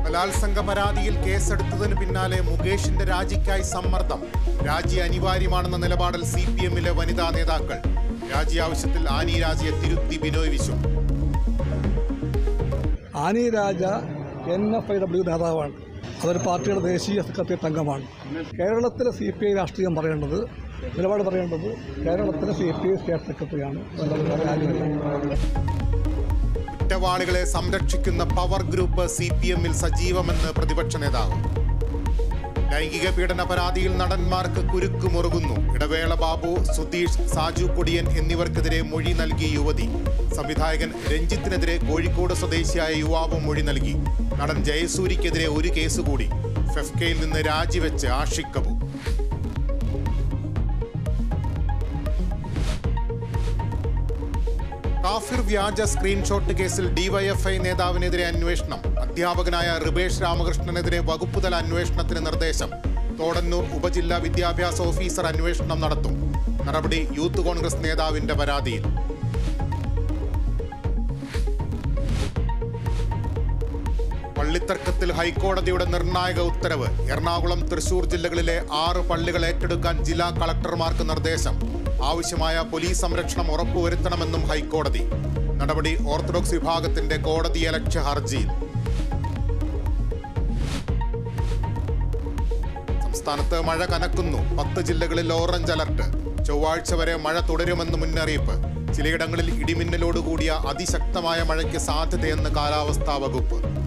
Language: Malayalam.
ബലാത്സംഗ പരാതിയിൽ കേസെടുത്തതിന് പിന്നാലെ മുകേഷിന്റെ രാജിക്കായി സമ്മർദ്ദം രാജി അനിവാര്യമാണെന്ന നിലപാടിൽ സി പി എമ്മിലെ വനിതാ നേതാക്കൾ രാജി ആവശ്യത്തിൽ ആനി രാജയെ തിരുത്തി Binoy Viswam Annie Raja N F I W നേതാവാണ് അതൊരു പാർട്ടിയുടെ ദേശീയ സെക്രട്ടേറിയറ്റ് അംഗമാണ് കേരളത്തിലെ സി പി ഐ രാഷ്ട്രീയം പറയേണ്ടത് നിലപാട് പറയേണ്ടത് കേരളത്തിലെ സി പി ഐ സ്റ്റേറ്റ് സെക്രട്ടറിയാണ് എന്നുള്ളത് വേറെ ആരുമില്ല. കുറ്റവാളികളെ സംരക്ഷിക്കുന്ന പവർ ഗ്രൂപ്പ് സി പി എമ്മിൽ സജീവമെന്ന് പ്രതിപക്ഷ നേതാവ് ലൈംഗിക പീഡന പരാതിയിൽ നടന്മാർക്ക് കുരുക്ക് മുറുകുന്നു ഇടവേള ബാബു സുധീഷ് സാജു പൊടിയൻ എന്നിവർക്കെതിരെ മൊഴി നൽകി യുവതി സംവിധായകൻ രഞ്ജിത്തിനെതിരെ കോഴിക്കോട് സ്വദേശിയായ യുവാവ് മൊഴി നൽകി നടൻ ജയസൂരിക്കെതിരെ ഒരു കേസ് കൂടി ഫെഫ്കയിൽ നിന്ന് രാജിവെച്ച് ആഷിഖ് കപൂർ കാഫിർ വ്യാജ സ്ക്രീൻഷോട്ട് കേസിൽ ഡിവൈഎഫ്ഐ നേതാവിനെതിരെ അന്വേഷണം അധ്യാപകനായ റിബേഷ് രാമകൃഷ്ണനെതിരെ വകുപ്പുതല അന്വേഷണത്തിന് നിർദ്ദേശം തോടന്നൂർ ഉപജില്ലാ വിദ്യാഭ്യാസ ഓഫീസർ അന്വേഷണം നടത്തും നടപടി യൂത്ത് കോൺഗ്രസ് നേതാവിന്റെ പരാതിയിൽ പള്ളിത്തർക്കത്തിൽ ഹൈക്കോടതിയുടെ നിർണായക ഉത്തരവ് എറണാകുളം തൃശൂർ ജില്ലകളിലെ ആറ് പള്ളികൾ ഏറ്റെടുക്കാൻ ജില്ലാ കളക്ടർമാർക്ക് നിർദ്ദേശം ആവശ്യമായ പോലീസ് സംരക്ഷണം ഉറപ്പുവരുത്തണമെന്നും ഹൈക്കോടതി നടപടി ഓർത്തഡോക്സ് വിഭാഗത്തിന്റെ കോടതിയലക്ഷ്യ ഹർജിയിൽ സംസ്ഥാനത്ത് മഴ കനക്കുന്നു പത്ത് ജില്ലകളിൽ ഓറഞ്ച് അലർട്ട് ചൊവ്വാഴ്ച വരെ മഴ തുടരുമെന്ന് മുന്നറിയിപ്പ് ചിലയിടങ്ങളിൽ ഇടിമിന്നലോടുകൂടിയ അതിശക്തമായ മഴയ്ക്ക് സാധ്യതയെന്ന് കാലാവസ്ഥാ വകുപ്പ്